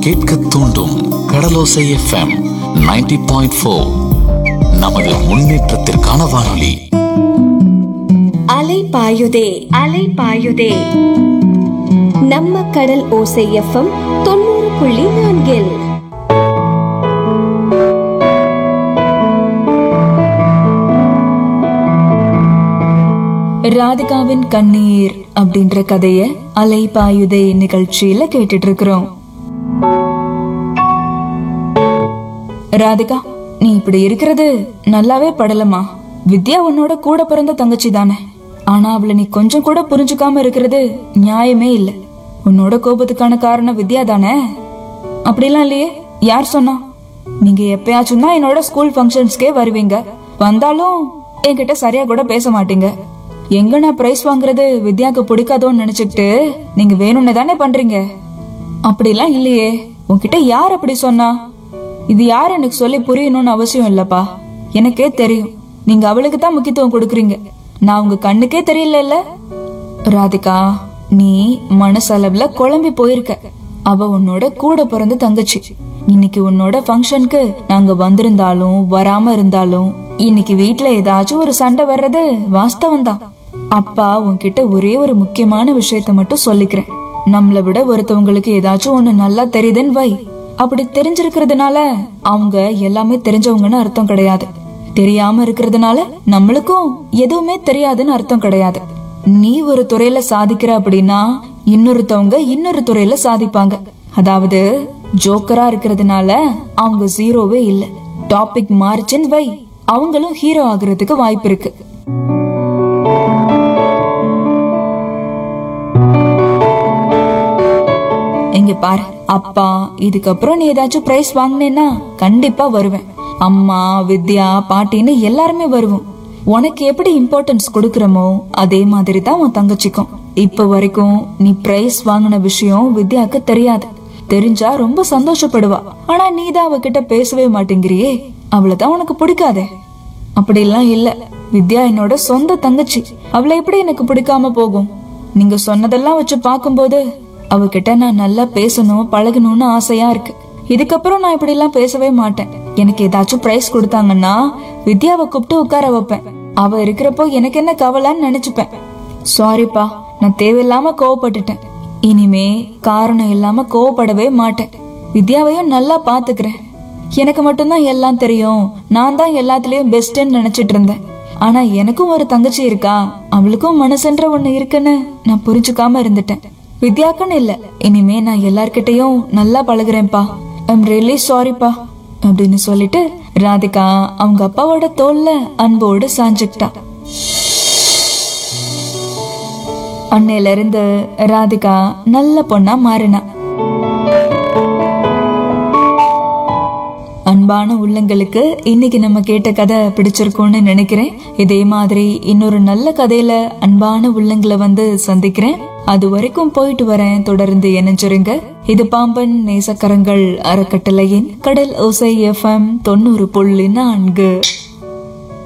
கேட்க தூண்டும் கடலோசை FM 90.4 point four நமது முன்னேற்றத்திற்கான வானொலி அலை பாயுதே அலை பாயுதே நம்ம கடல் ஓசை எஃப்எம் தொண்ணூறு புள்ளி நான்கில் ராதிகாவின் கண்ணீர் அப்படின்ற கதைய அலை பாயுதே நிகழ்ச்சியில கேட்டுட்டு இருக்கிறோம் ராதிகா நீ இப்படி இருக்கிறது நல்லாவே படலமா வித்யா உன்னோட கூட பிறந்த தங்கச்சி தானே ஆனா அவளை நீ கொஞ்சம் கூட புரிஞ்சுக்காம இருக்கிறது நியாயமே இல்ல உன்னோட கோபத்துக்கான காரணம் வித்யா தானே அப்படிலாம் இல்லையே யார் சொன்னா நீங்க எப்பயாச்சும் தான் என்னோட ஸ்கூல் ஃபங்க்ஷன்ஸ்க்கே வருவீங்க வந்தாலும் என்கிட்ட சரியா கூட பேச மாட்டீங்க எங்க நான் பிரைஸ் வாங்குறது வித்யாக்கு பிடிக்காதோன்னு நினைச்சுக்கிட்டு நீங்க வேணும்னு தானே பண்றீங்க அப்படிலாம் இல்லையே உன்கிட்ட யார் அப்படி சொன்னா இது யார் எனக்கு சொல்லி புரியணும்னு அவசியம் இல்லப்பா எனக்கே தெரியும் நீங்க அவளுக்கு தான் முக்கியத்துவம் கொடுக்குறீங்க நான் உங்க கண்ணுக்கே தெரியல ராதிகா நீ மனசளவுல குழம்பி போயிருக்க அவ உன்னோட கூட பிறந்த தங்கச்சி இன்னைக்கு உன்னோட ஃபங்க்ஷனுக்கு நாங்க வந்திருந்தாலும் வராம இருந்தாலும் இன்னைக்கு வீட்ல ஏதாச்சும் ஒரு சண்டை வர்றது வாஸ்தவம் தான் அப்பா உன்கிட்ட ஒரே ஒரு முக்கியமான விஷயத்த மட்டும் சொல்லிக்கிறேன் நம்மள விட ஒருத்தவங்களுக்கு ஏதாச்சும் ஒண்ணு நல்லா தெரியுதுன்னு வை அப்படி தெரிஞ்சிருக்கிறதுனால அவங்க எல்லாமே தெரிஞ்சவங்கன்னு அர்த்தம் கிடையாது தெரியாம இருக்கிறதுனால நம்மளுக்கும் எதுவுமே தெரியாதுன்னு அர்த்தம் கிடையாது நீ ஒரு துறையில சாதிக்கிற அப்படின்னா இன்னொருத்தவங்க இன்னொரு துறையில சாதிப்பாங்க அதாவது ஜோக்கரா இருக்கிறதுனால அவங்க ஜீரோவே இல்ல டாபிக் மாறுச்சுன்னு வை அவங்களும் ஹீரோ ஆகுறதுக்கு வாய்ப்பு இருக்கு இங்க பாரு அப்பா இதுக்கப்புறம் நீ ஏதாச்சும் பிரைஸ் வாங்கினேன்னா கண்டிப்பா வருவேன் அம்மா வித்யா பாட்டின்னு எல்லாருமே வருவோம் உனக்கு எப்படி இம்பார்ட்டன்ஸ் கொடுக்கறமோ அதே மாதிரி தான் உன் தங்கச்சிக்கும் இப்ப வரைக்கும் நீ பிரைஸ் வாங்கின விஷயம் வித்யாக்கு தெரியாது தெரிஞ்சா ரொம்ப சந்தோஷப்படுவா ஆனா நீ தான் அவகிட்ட பேசவே மாட்டேங்கிறியே அவளை தான் உனக்கு பிடிக்காதே அப்படிலாம் இல்ல வித்யா என்னோட சொந்த தங்கச்சி அவளை எப்படி எனக்கு பிடிக்காம போகும் நீங்க சொன்னதெல்லாம் வச்சு பார்க்கும்போது அவகிட்ட நான் நல்லா பேசணும் பழகணும்னு ஆசையா இருக்கு இதுக்கப்புறம் நான் இப்படி எல்லாம் பேசவே மாட்டேன் எனக்கு ஏதாச்சும் பிரைஸ் கொடுத்தாங்கன்னா வித்யாவை கூப்பிட்டு உட்கார வைப்பேன் அவ இருக்கிறப்போ எனக்கு என்ன கவலைன்னு நினைச்சுப்பேன் சாரிப்பா நான் தேவையில்லாம கோவப்பட்டுட்டேன் இனிமே காரணம் இல்லாம கோவப்படவே மாட்டேன் வித்யாவையும் நல்லா பாத்துக்கிறேன் எனக்கு மட்டும்தான் எல்லாம் தெரியும் நான் தான் எல்லாத்துலயும் பெஸ்ட்ன்னு நினைச்சிட்டு இருந்தேன் ஆனா எனக்கும் ஒரு தங்கச்சி இருக்கா அவளுக்கும் மனசுன்ற ஒண்ணு இருக்குன்னு நான் புரிஞ்சுக்காம இருந்துட்டேன் வித்யாக்குன்னு இல்ல இனிமே நான் எல்லார்கிட்டயும் நல்லா பழகுறேன்ப்பா ஐம் ரியலி சாரிப்பா அப்படின்னு சொல்லிட்டு ராதிகா அவங்க அப்பாவோட தோல்ல அன்போடு சாஞ்சுக்கிட்டா அன்னையில இருந்து ராதிகா நல்ல பொண்ணா மாறினா அன்பான உள்ளங்களுக்கு இன்னைக்கு நம்ம கேட்ட கதை பிடிச்சிருக்கும்னு நினைக்கிறேன் இதே மாதிரி இன்னொரு நல்ல கதையில அன்பான உள்ளங்களை வந்து சந்திக்கிறேன் அது வரைக்கும் போயிட்டு வரேன் தொடர்ந்து இணைஞ்சிருங்க இது பாம்பன் நேசக்கரங்கள் அறக்கட்டளையின் கடல் ஓசை எஃப்எம் தொண்ணூறு புள்ளி நான்கு